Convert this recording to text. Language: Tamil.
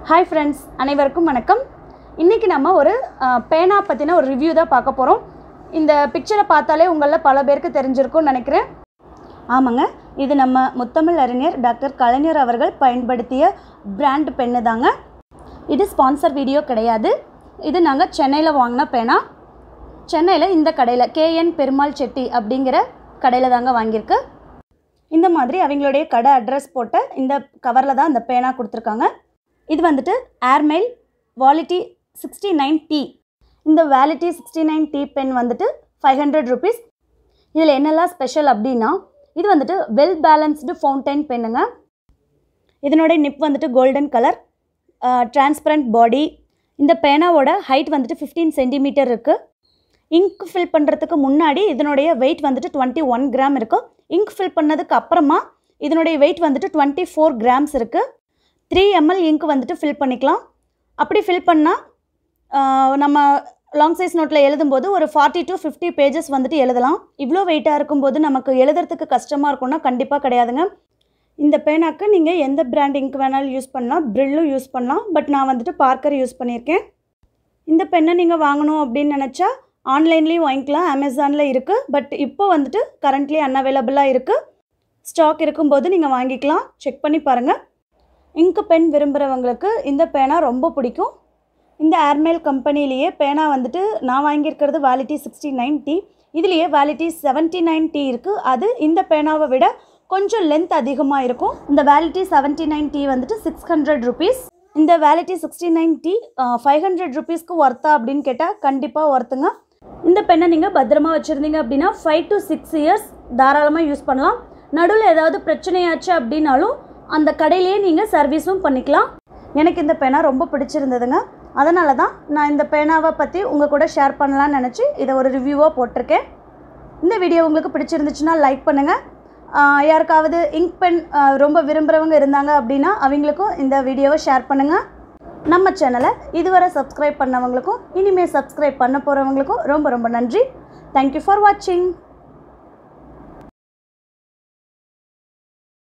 ஹாய் ஃப்ரெண்ட்ஸ் அனைவருக்கும் வணக்கம் இன்றைக்கி நம்ம ஒரு அஹ், பேனா பற்றின ஒரு ரிவ்யூ தான் பார்க்க போகிறோம் இந்த பிக்சரை பார்த்தாலே உங்களில் பல பேருக்கு தெரிஞ்சிருக்கும்னு நினைக்கிறேன் ஆமாங்க இது நம்ம முத்தமிழ் அறிஞர் டாக்டர் கலைஞர் அவர்கள் பயன்படுத்திய பிராண்ட் பென்னு தாங்க இது ஸ்பான்சர் வீடியோ கிடையாது இது நாங்கள் சென்னையில் வாங்கின பேனா சென்னையில் இந்த கடையில் கேஎன் பெருமாள் செட்டி அப்படிங்கிற கடையில் தாங்க வாங்கியிருக்கு இந்த மாதிரி அவங்களுடைய கடை அட்ரஸ் போட்ட இந்த கவரில் தான் இந்த பேனா கொடுத்துருக்காங்க இது வந்துட்டு airmail wality sixty nine T இந்த wality sixty nine T pen வந்துட்டு ஃபைவ் ஹண்ட்ரட் ருபீஸ் இதில் என்னெல்லாம் ஸ்பெஷல் அப்படின்னா இது வந்துட்டு வெல் பேலன்ஸ்டு ஃபவுண்டைன் பென்னுங்க இதனோட நிப் வந்துட்டு கோல்டன் கலர் டிரான்ஸ்பரண்ட் பாடி இந்த பேனாவோட ஹைட் வந்துட்டு ஃபிஃப்டீன் சென்டிமீட்டர் இருக்குது இங்க் ஃபில் பண்ணுறதுக்கு முன்னாடி இதனுடைய வெயிட் வந்துட்டு டுவெண்ட்டி ஒன் கிராம் இருக்கும் இங்க் ஃபில் பண்ணதுக்கு அப்புறமா இதனுடைய வெயிட் வந்துட்டு டுவெண்ட்டி ஃபோர் கிராம்ஸ் இருக்குது த்ரீ எம்எல் இங்க் வந்துட்டு ஃபில் பண்ணிக்கலாம் அப்படி ஃபில் பண்ணால் நம்ம லாங் சைஸ் நோட்டில் எழுதும்போது ஒரு ஃபார்ட்டி டு ஃபிஃப்டி பேஜஸ் வந்துட்டு எழுதலாம் இவ்வளோ வெயிட்டாக இருக்கும்போது நமக்கு எழுதுறதுக்கு கஷ்டமாக இருக்கும்னா கண்டிப்பாக கிடையாதுங்க இந்த பேனாக்கு நீங்கள் எந்த பிராண்ட் இங்க் வேணாலும் யூஸ் பண்ணலாம் ப்ரில்லும் யூஸ் பண்ணலாம் பட் நான் வந்துட்டு பார்க்கர் யூஸ் பண்ணியிருக்கேன் இந்த பெண்ணை நீங்கள் வாங்கணும் அப்படின்னு நினச்சா ஆன்லைன்லேயும் வாங்கிக்கலாம் அமேசானில் இருக்குது பட் இப்போ வந்துட்டு கரண்ட்லி அன்அவைலபிளாக இருக்குது ஸ்டாக் இருக்கும்போது நீங்கள் வாங்கிக்கலாம் செக் பண்ணி பாருங்கள் இங்கு பென் விரும்புகிறவங்களுக்கு இந்த பேனா ரொம்ப பிடிக்கும் இந்த ஏர்மெயில் கம்பெனிலேயே பேனா வந்துட்டு நான் வாங்கியிருக்கிறது வேலிட்டி சிக்ஸ்டி நைன் டி இதுலேயே வேலிட்டி செவன்ட்டி நைன் டி இருக்குது அது இந்த பேனாவை விட கொஞ்சம் லென்த் அதிகமாக இருக்கும் இந்த வேலிட்டி செவன்ட்டி நைன் டி வந்துட்டு சிக்ஸ் ஹண்ட்ரட் ருபீஸ் இந்த wality sixty nine T five hundred ருபீஸ்க்கு ஒர்த்தா அப்படின்னு கேட்டால் கண்டிப்பாக ஒர்த்துங்க இந்த பெண்ணை நீங்கள் பத்திரமா வச்சுருந்தீங்க அப்படின்னா ஃபைவ் டு சிக்ஸ் இயர்ஸ் தாராளமாக யூஸ் பண்ணலாம் நடுவில் ஏதாவது பிரச்சனையாச்சு அப்படின்னாலும் அந்த கடையிலேயே நீங்கள் சர்வீஸும் பண்ணிக்கலாம் எனக்கு இந்த பேனா ரொம்ப பிடிச்சிருந்ததுங்க அதனால தான் நான் இந்த பேனாவை பற்றி உங்கள் கூட ஷேர் பண்ணலான்னு நினச்சி இதை ஒரு ரிவ்யூவாக போட்டிருக்கேன் இந்த வீடியோ உங்களுக்கு பிடிச்சிருந்துச்சுன்னா லைக் பண்ணுங்கள் யாருக்காவது இங்க் பென் ரொம்ப விரும்புகிறவங்க இருந்தாங்க அப்படின்னா அவங்களுக்கும் இந்த வீடியோவை ஷேர் பண்ணுங்கள் நம்ம சேனலை இதுவரை சப்ஸ்கிரைப் பண்ணவங்களுக்கும் இனிமேல் சப்ஸ்கிரைப் பண்ண போகிறவங்களுக்கும் ரொம்ப ரொம்ப நன்றி தேங்க்யூ ஃபார் வாட்சிங்